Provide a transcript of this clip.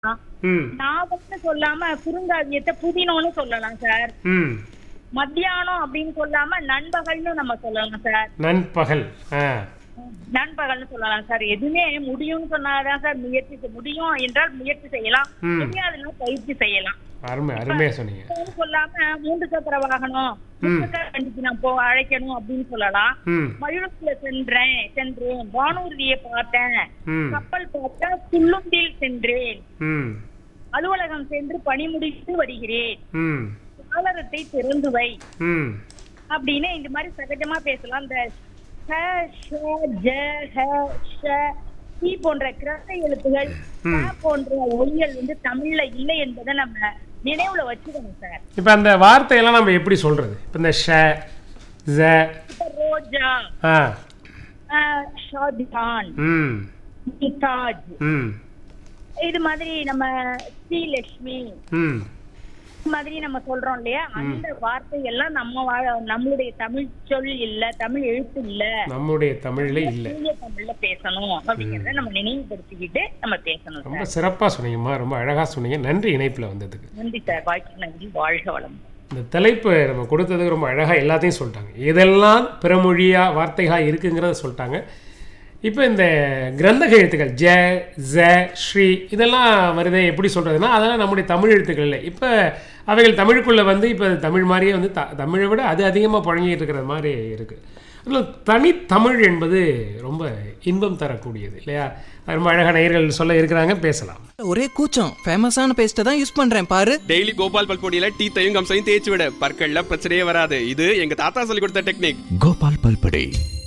ம் நாவல்னு சொல்லாம குறுங்காவியத்தை புதினம்னு சொல்லலாம் சார் ம் மத்தியானம் அப்படின்னு சொல்லாம நண்பகல்னு நம்ம சொல்லலாம் சார் நண்பகல் ஆ நண்பகல்னு சொல்லலாம் சார் எதுவுமே முடியும்னு சொன்னாதான் சார் முயற்சி செய்- முடியும் என்றால் முயற்சி செய்யலாம் ம். முடியாதுன்னா பயிற்சி செய்யலாம் அருமை அருமையாக சொன்னீங்க இப்போன்னு சொல்லாம மூன்று சக்கர வாகனம் ம். முச்சக்கர வண்டிக்கு நான் போ அழைக்கணும் அப்படின்னு சொல்லலாம் ம் மயிலுக்குள்ள சென்றேன் சென்றேன் வானூர்தியை பார்த்தேன் ம் கப்பல் பார்த்தா சுள்ளுந்தில் சென்றேன் ம் அலுவலகம் சென்று பணி முடித்து வருகிறேன் ம் சாளரத்தை திறந்து வை ம் அப்படின்னு இந்த மாதிரி சகஜமா பேசலாம் இந்த ஷ, ஷ, ஜ, ஹ, ஷ, சி போன்ற கிரந்த எழுத்துகள் ம். ப போன்ற ஒலிகள் வந்து தமிழ்ல இல்லை என்பதை நம்ம நினைவுல வச்சுக்கணும் சார் இப்போ அந்த வார்த்தையெல்லாம் நம்ம எப்படி சொல்கிறது இப்போ இந்த ஷ ஜ இப்ப ரோஜா ஆ அஹ், ஷாஜகான் ம் நிதாஜ் ம் இது மாதிரி நம்ம ஸ்ரீலட்சுமி ம் இது மாதிரி நம்ம சொல்றோம் இல்லையா அந்த வார்த்தை எல்லாம் நம்ம வா- நம்மளுடைய தமிழ் சொல் இல்ல தமிழ் எழுத்து இல்ல நம்முடைய தமிழில் இல்லை தூய தமிழ்ல பேசணும் அப்படிங்கறத நம்ம நினைவுபடுத்திக்கிட்டு நம்ம பேசணும் ரொம்ப சார் சிறப்பாக சொன்னீங்கம்மா ரொம்ப அழகாக சொன்னீங்க நன்றி இணைப்பில் வந்ததுக்கு நன்றி சார் வாய்ப்பு நன்றி வாழ்க வளம் இந்த தலைப்பு நம்ம கொடுத்ததுக்கு ரொம்ப அழகாக எல்லாத்தையும் சொல்லிட்டாங்க எதெல்லாம் பிறமொழியாக வார்த்தைகளாக இருக்குங்கிறத சொல்லிட்டாங்க இப்போ இந்த கிரந்தக எழுத்துக்கள் ஜ ஜ ஸ்ரீ இதெல்லாம் வருதே எப்படி சொல்கிறதுனா அதெல்லாம் நம்முடைய தமிழ் எழுத்துக்கள் இல்லை இப்போ அவைகள் தமிழுக்குள்ளே வந்து இப்போ தமிழ் மாதிரியே வந்து த தமிழை விட அது அதிகமாக புழங்கிட்டு இருக்கிற மாதிரி இருக்குது அதில் தனித்தமிழ் என்பது ரொம்ப இன்பம் தரக்கூடியது இல்லையா அது ரொம்ப அழகான நேயர்கள் சொல்ல இருக்கிறாங்க பேசலாம் ஒரே கூச்சம் ஃபேமஸான பேஸ்ட்டை தான் யூஸ் பண்றேன் பாரு டெய்லி கோபால் பல்பொடியில டீத்தையும் கம்சையும் தேய்ச்சி விட பற்கள்ல பிரச்சனையே வராது இது எங்க தாத்தா சொல்லி கொடுத்த டெக்னிக் கோபால் பல்படே